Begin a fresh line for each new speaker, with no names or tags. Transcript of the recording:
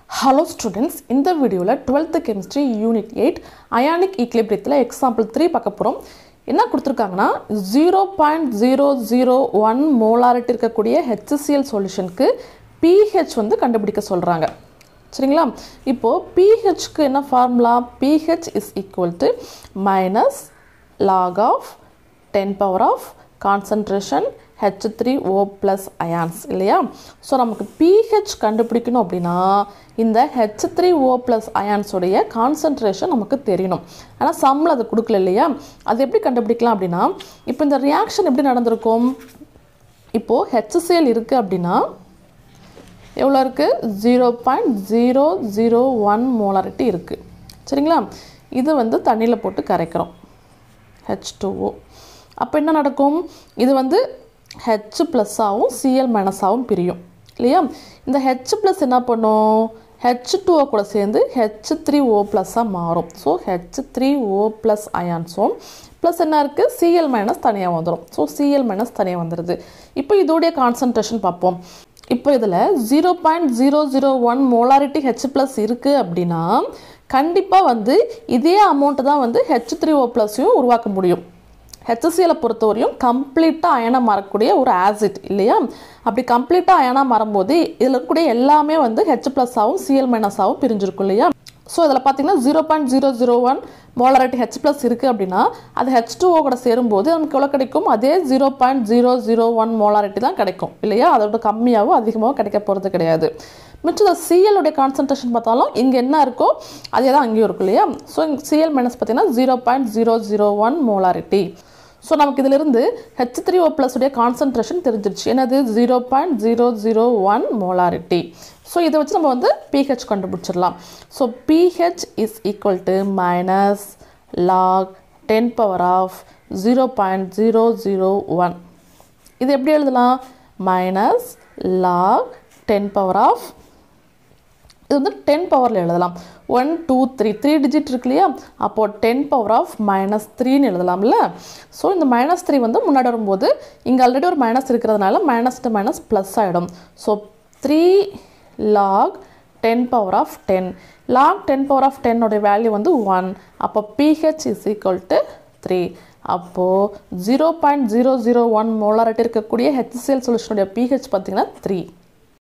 hello students இந்த வீடியோவில் twelfth chemistry unit eight ionic ஈக்லிபிரியத்தில் எக்ஸாம்பிள் த்ரீ பார்க்க போகிறோம் என்ன கொடுத்துருக்காங்கன்னா zero point zero zero one molarity இருக்கக்கூடிய ஹெச்சிசிஎல் சொல்யூஷனுக்கு பிஹெச் வந்து கண்டுபிடிக்க சொல்கிறாங்க சரிங்களா இப்போது பிஹெச்க்கு என்ன formula pH is equal to minus log of ten power of concentration H three O plus ions இல்லையா ஸோ நமக்கு பிஹெச் கண்டுபிடிக்கணும் அப்படின்னா இந்த ஹெச் த்ரீ ஓ ப்ளஸ் அயான்ஸோடைய கான்சன்ட்ரேஷன் நமக்கு தெரியணும் ஆனால் சம்மில் அது கொடுக்கல இல்லையா அது எப்படி கண்டுபிடிக்கலாம் அப்படின்னா இப்போ இந்த ரியாக்ஷன் எப்படி நடந்திருக்கும் இப்போது ஹெச்சிசிஎல் இருக்குது அப்படின்னா எவ்வளோ இருக்குது zero point zero zero one molarity இருக்குது சரிங்களா இது வந்து தண்ணியில் போட்டு கரைக்கிறோம் ஹெச் டூஓ அப்போ என்ன நடக்கும் இது வந்து ஹெச் ப்ளஸ்ஸாகவும் சிஎல் மைனஸாகவும் பிரியும் இல்லையா இந்த ஹெச் ப்ளஸ் என்ன பண்ணும் ஹெச் டூஓ கூட சேர்ந்து ஹெச் த்ரீ ஓ ப்ளஸ்ஸாக மாறும் so H three O plus அயான்ஸும் ப்ளஸ் என்ன இருக்குது சிஎல் மைனஸ் தனியாக வந்துடும் ஸோ சிஎல் மைனஸ் தனியாக வந்துடுது இப்போ இதோடைய கான்சன்ட்ரேஷன் பார்ப்போம் இப்போ இதில் zero point zero zero one molarity H plus இருக்குது அப்படின்னா கண்டிப்பாக வந்து இதே அமௌண்ட்டு தான் வந்து ஹெச் த்ரீ ஓ ப்ளஸையும் உருவாக்க முடியும் ஹெச்சிசிஎலை பொறுத்தவரையும் கம்ப்ளீட்டாக அயனாக மாறக்கூடிய ஒரு ஆசிட் இல்லையா அப்படி கம்ப்ளீட்டாக அயனாக மாறும்போது இதில் இருக்கக்கூடிய எல்லாமே வந்து ஹெச் ப்ளஸ்ஸாகவும் சிஎல் மைனஸாகவும் பிரிஞ்சிருக்கும் இல்லையா ஸோ இதில் பார்த்தீங்கன்னா zero point zero zero one molarity H plus இருக்குது அப்படின்னா அது ஹெச் டூ கூட சேரும்போது நமக்கு எவ்வளோ கிடைக்கும் அதே zero point zero zero one molarity தான் கிடைக்கும் இல்லையா அதோட கம்மியாகவும் அதிகமாகவும் கிடைக்க போகிறது கிடையாது மிச்சம் சிஎல்லுடைய கான்சன்ட்ரேஷன் பார்த்தாலும் இங்கே என்ன இருக்கோ அதே தான் அங்கேயும் இருக்கும் இல்லையா ஸோ இங்கே சிஎல் மைனஸ் பார்த்தீங்கன்னா zero point zero zero one molarity so நமக்கு இதிலிருந்து ஹெச் த்ரீ ஓ ப்ளஸுடைய கான்சன்ட்ரேஷன் தெரிஞ்சிருச்சு என்னது zero point zero zero one molarity so இதை வச்சு நம்ம வந்து பிஹெச் கண்டுபிடிச்சிடலாம் so pH is equal to minus log ten power of zero point zero zero one இது எப்படி எழுதலாம் minus log ten power of இது வந்து டென் பவரில் எழுதலாம் one two three three digit இருக்கு இல்லையா அப்போது டென் பவர் ஆஃப் மைனஸ் த்ரீன்னு எழுதலாம்ல ஸோ இந்த மைனஸ் த்ரீ வந்து முன்னாடி வரும்போது இங்கே ஆல்ரெடி ஒரு மைனஸ் இருக்கிறதுனால மைனஸ் டு மைனஸ் ப்ளஸ் ஆகிடும் so three log ten power of ten log ten power of டென்னோடைய வேல்யூ வந்து ஒன் அப்போ pH is equal to three அப்போது zero point zero zero one molarity இருக்கக்கூடிய ஹெச்சிஎல் சொல்யூஷனுடைய pH பார்த்தீங்கன்னா three